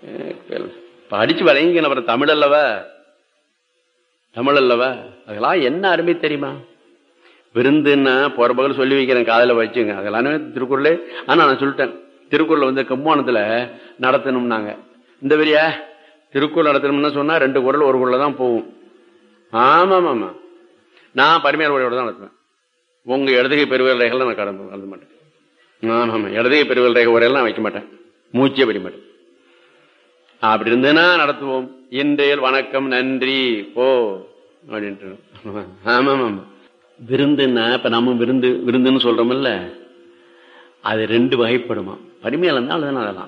படிச்சு வழங்கிக்கணும் அப்புறம் தமிழ் அல்லவா தமிழ் அல்லவா அதெல்லாம் என்ன அருமை தெரியுமா விருந்துன்னா போற பகல் சொல்லி வைக்கிறேன் காதல வச்சுங்க அதெல்லாமே திருக்குறளே ஆனா நான் சொல்லிட்டேன் திருக்குறள் வந்து கம்மானத்துல நடத்தணும்னாங்க இந்த வரியா திருக்குறள் நடத்தணும்னு சொன்னா ரெண்டு குரல் ஒரு குரல் தான் போகும் ஆமா ஆமா நான் பரிமையார் உரையோட தான் நடத்துவேன் உங்க இடதுகை பெருவல் ரேகைகள் நான் கடந்து கலந்து மாட்டேன் ஆமா ஆமா இடதுகை பெருவல் ரேகை உரையெல்லாம் நான் வைக்க மாட்டேன் மூச்சே படிக்க மாட்டேன் அப்படி இருந்ததுன்னா நடத்துவோம் இன்றையல் வணக்கம் நன்றி போ அப்படின்ட்டு ஆமா ஆமா விருந்துன்னா இப்ப நம்ம விருந்து விருந்துன்னு சொல்றோம்ல அது ரெண்டு வகைப்படுமா பரிமையால் இருந்தால் அதெல்லாம்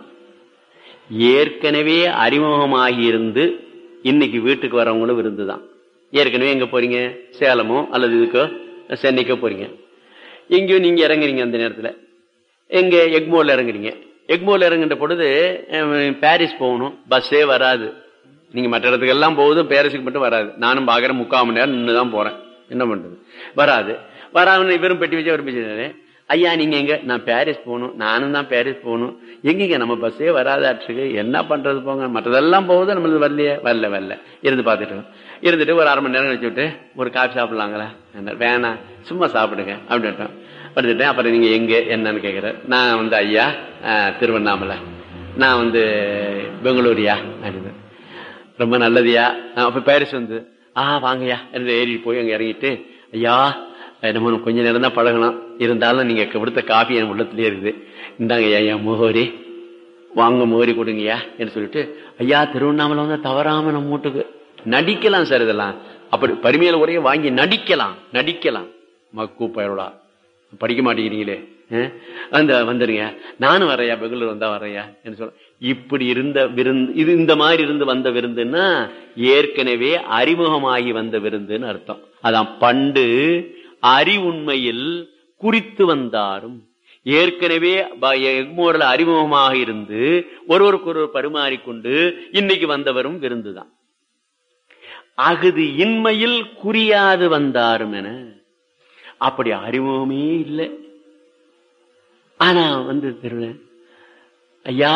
ஏற்கனவே அறிமுகமாகி இருந்து இன்னைக்கு வீட்டுக்கு வரவங்களும் விருந்து தான் ஏற்கனவே எங்க போறீங்க சேலமோ அல்லது இதுக்கோ சென்னைக்கோ போறீங்க எங்கேயோ நீங்க இறங்குறீங்க அந்த நேரத்துல எங்க எக்மோர்ல இறங்குறீங்க எக்மோர்ல இறங்குற பொழுது பாரிஸ் போகணும் பஸ்ஸே வராது நீங்க மற்ற இடத்துக்கு எல்லாம் போகுதும் பாரிஸுக்கு மட்டும் வராது நானும் பாக்குறேன் முக்கால் மணி நேரம் நின்று தான் போறேன் என்ன பண்றது வராது வராம இவரும் பெட்டி வச்சு அவர் பேசினாரு ஐயா நீங்க எங்க நான் பாரிஸ் போகணும் நானும் தான் பாரிஸ் போகணும் எங்கீங்க நம்ம பஸ்ஸே வராதாட்டுக்கு என்ன பண்றது போங்க மற்றதெல்லாம் போகுது நம்மளது வரலையே வரல வரல இருந்து பார்த்துட்டு இருந்துட்டு ஒரு அரை மணி நேரம் கழிச்சு விட்டு ஒரு காஃபி சாப்பிடலாங்களா வேணாம் சும்மா சாப்பிடுங்க அப்படின்ட்டோம் படுத்துட்டேன் அப்புறம் நீங்க எங்க என்னன்னு கேட்குற நான் வந்து ஐயா திருவண்ணாமலை நான் வந்து பெங்களூரியா அப்படின்னு ரொம்ப நல்லதுயா அப்ப பாரிஸ் வந்து ஆ வாங்கய்யா ஏறி போய் அங்க இறங்கிட்டு ஐயா நம்ம கொஞ்ச நேரம் தான் பழகணும் இருந்தாலும் நீங்க கொடுத்த காஃபி என் உள்ளத்திலே இருக்குது இந்தாங்க ஐயா முகோரி வாங்க முகோரி கொடுங்கய்யா என்று சொல்லிட்டு ஐயா திருவண்ணாமலை வந்து தவறாம நம்ம வீட்டுக்கு நடிக்கலாம் சார் இதெல்லாம் அப்படி பரிமையில உரைய வாங்கி நடிக்கலாம் நடிக்கலாம் மக்கு பயலா படிக்க மாட்டேங்கிறீங்களே அந்த வந்துருங்க நானும் வரையா பெங்களூர் வந்தா வரையா என்று சொல்ல இப்படி இருந்த விருந்து இது இந்த மாதிரி இருந்து வந்த விருந்துன்னா ஏற்கனவே அறிமுகமாகி வந்த விருந்துன்னு அர்த்தம் அதான் பண்டு அறிவுண்மையில் குறித்து வந்தாரும் ஏற்கனவே எக்மோரில் அறிமுகமாக இருந்து ஒருவருக்கு ஒருவர் பரிமாறிக்கொண்டு இன்னைக்கு வந்தவரும் விருந்துதான் அகுது இன்மையில் குறியாது வந்தாரும் என அப்படி அறிமுகமே இல்லை ஆனா வந்து திருவேன் ஐயா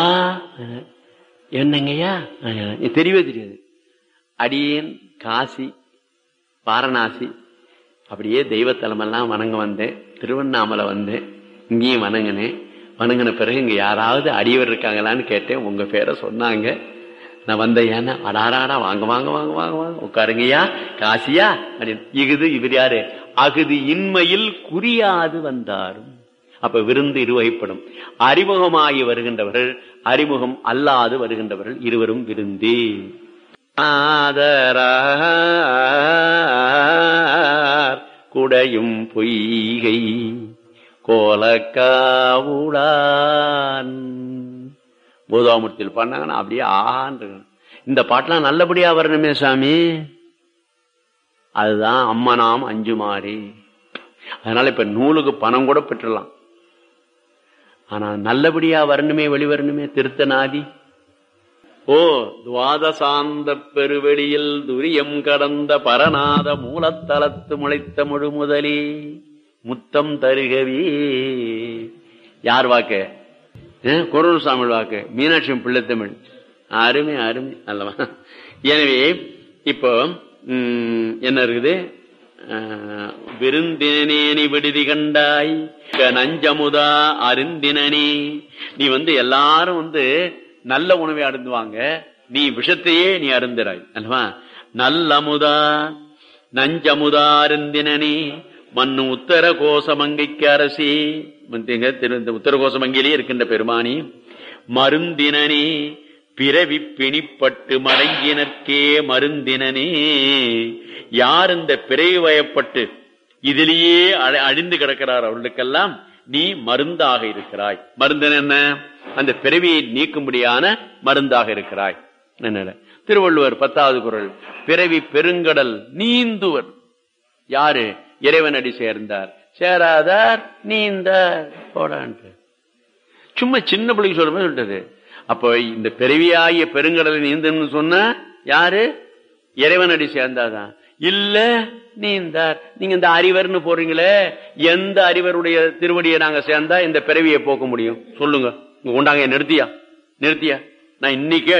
என்னங்கய்யா தெரியவே தெரியாது அடியேன் காசி வாரணாசி அப்படியே தெய்வத்தலமெல்லாம் வணங்க வந்தேன் திருவண்ணாமலை வந்தேன் இங்கேயும் வணங்கினேன் வணங்கின பிறகு இங்க யாராவது அடியவர் இருக்காங்களான்னு கேட்டேன் உங்க பேரை சொன்னாங்க நான் வந்த ஏன்னா அடாராடா வாங்க வாங்க வாங்க வாங்க வாங்க உட்காருங்கய்யா காசியா அப்படின்னு இகுது இவர் யாரு அகுது இன்மையில் குறியாது வந்தாரும் அப்ப விருந்து இருவகைப்படும் அறிமுகமாகி வருகின்றவர்கள் அறிமுகம் அல்லாது வருகின்றவர்கள் இருவரும் விருந்தே ஆதரார் குடையும் பொய்கை கோலக்காவுடான் பூதாமூர்த்தியில் பண்ணாங்கன்னா அப்படியே ஆண்டு இந்த பாட்டெல்லாம் நல்லபடியா வரணுமே சாமி அதுதான் அம்மனாம் அஞ்சுமாறி அதனால இப்ப நூலுக்கு பணம் கூட பெற்றலாம் ஆனா நல்லபடியா வரணுமே வெளிவரணுமே திருத்தநாதி ஓ துவாதசாந்த பெருவெளியில் துரியம் கடந்த பரநாத மூலத்தலத்து முளைத்த முழு முதலே முத்தம் தருகவே யார் வாக்கு குரல்சாமி வாக்கு மீனாட்சி பிள்ளை தமிழ் அருமை அருமை அல்லவா எனவே இப்போ என்ன இருக்குது விருந்தினேனி விடுதி கண்டாய் நஞ்சமுதா அருந்தினனே நீ வந்து எல்லாரும் வந்து நல்ல உணவை அருந்துவாங்க நீ விஷத்தையே நீ அருந்துறாய் அல்லவா நல்லமுதா நஞ்சமுதா அருந்தினனே மண்ணு உத்தர கோசமங்கைக்கு அரசி உத்தர கோசமங்கையிலே இருக்கின்ற பெருமானி மருந்தினனே பிறவி பிணிப்பட்டு மடங்கினர்க்கே மருந்தினனே யார் இந்த பிறவி வயப்பட்டு இதிலேயே அழிந்து கிடக்கிறார் அவர்களுக்கெல்லாம் நீ மருந்தாக இருக்கிறாய் மருந்தன் என்ன அந்த பிறவியை நீக்கும்படியான மருந்தாக இருக்கிறாய் என்ன திருவள்ளுவர் பத்தாவது குரல் பிறவி பெருங்கடல் நீந்துவர் யாரு இறைவனடி சேர்ந்தார் சேராதார் நீந்தார் போடான்ட்டு சும்மா சின்ன பிள்ளைக்கு சொல்ற மாதிரி சொல்லிட்டது அப்போ இந்த பிறவியாகிய பெருங்கடலை நீந்தன்னு சொன்ன யாரு இறைவனடி சேர்ந்தாதான் இல்ல நீந்தார் நீங்க இந்த அறிவர்னு போறீங்களே எந்த அறிவருடைய திருவடியை நாங்க சேர்ந்தா இந்த பிறவியை போக்க முடியும் சொல்லுங்க உண்டாங்க நிறுத்தியா நிறுத்தியா நான் இன்னைக்கே